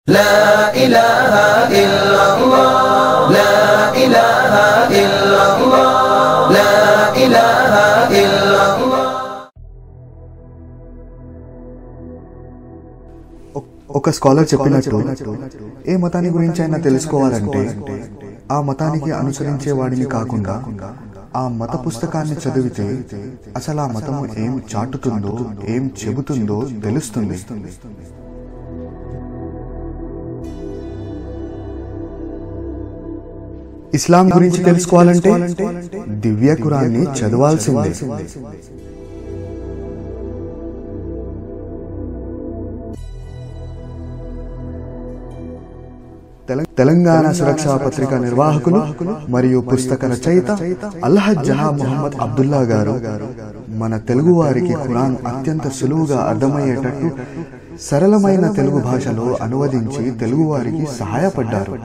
لا إله إلا الله لا إله إلا الله لا إله إلا الله ఒక స్కాలర్ చెప్పినట్టు ఏ మతాన్ని గురించి అయినా తెలుసుకోవాలంటే ఆ మతానికి అనుసరించే వాడిని కాకుండా ఆ మత పుస్తకాన్ని చదివితే అసలు ఆ మతము ఏం చాటుతుందో ఏం చెబుతుందో తెలుస్తుంది ఇస్లాం గురించి తెలుసుకోవాలంటే దివ్య ఖురాన్ని చదవాల్సిందే తెల- తెలంగాణ సురక్షా పత్రిక నిర్వాహకులు మరియు పుస్తక రచయిత అల్హద్ జహా మొహమ్మద్ అబ్దుల్లా గారు మన తెలుగు వారికి ఖురాన్ అత్యంత సులువుగా అర్థమయ్యేటట్టు సరళమైన తెలుగు భాషలో అనువదించి తెలుగు వారికి సహాయపడ్డారు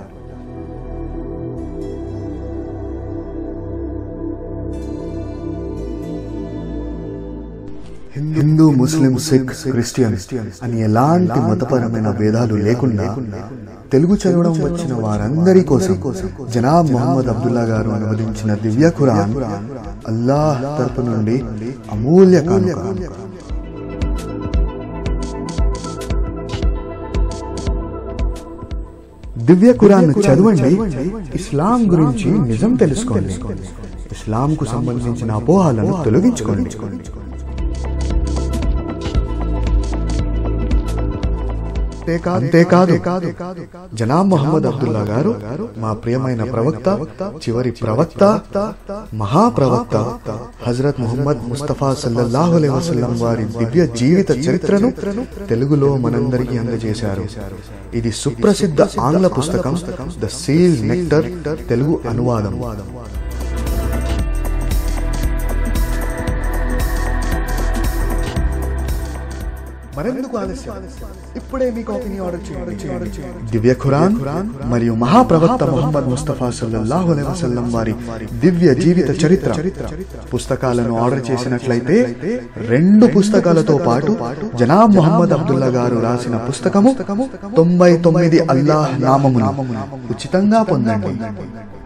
హిందూ ముస్లిం సిక్ క్రిస్టియన్ అని ఎలాంటి మతపరమైన భేదాలు లేకుండా తెలుగు చదవడం వచ్చిన వారందరి కోసం జనాబ్ మొహమ్మద్ అబ్దుల్లా గారు అనువదించిన దివ్య ఖురాన్ అల్లాహ్ తరపు నుండి అమూల్య కానుక దివ్య ఖురాన్ చదవండి ఇస్లాం గురించి నిజం తెలుసుకోండి ఇస్లాంకు సంబంధించిన అపోహాలను తొలగించుకోండి అంతేకాదు జనాబ్ మొహమ్మద్ అబ్దుల్లా గారు మా ప్రియమైన ప్రవక్త చివరి ప్రవక్త మహాప్రవక్త హజరత్ ముహమ్మద్ ముస్తఫా సల్లల్లాహు అలైహి వసల్లం వారి దివ్య జీవిత చరిత్రను తెలుగులో మనందరికీ అందజేశారు ఇది సుప్రసిద్ధ ఆంగ్ల పుస్తకం ద సీల్ నెక్టర్ తెలుగు అనువాదం మరెందుకు ఆలస్యం ఇప్పుడే మీ కాపీని ఆర్డర్ చేయండి దివ్య ఖురాన్ మరియు మహాప్రవక్త మొహమ్మద్ ముస్తఫా సల్లల్లాహు అలైహి వసల్లం వారి దివ్య జీవిత చరిత్ర పుస్తకాలను ఆర్డర్ చేసినట్లయితే రెండు పుస్తకాలతో పాటు జనాబ్ మొహమ్మద్ అబ్దుల్లా గారు రాసిన పుస్తకము తొంభై తొమ్మిది అల్లాహ్ నామమును ఉచితంగా పొందండి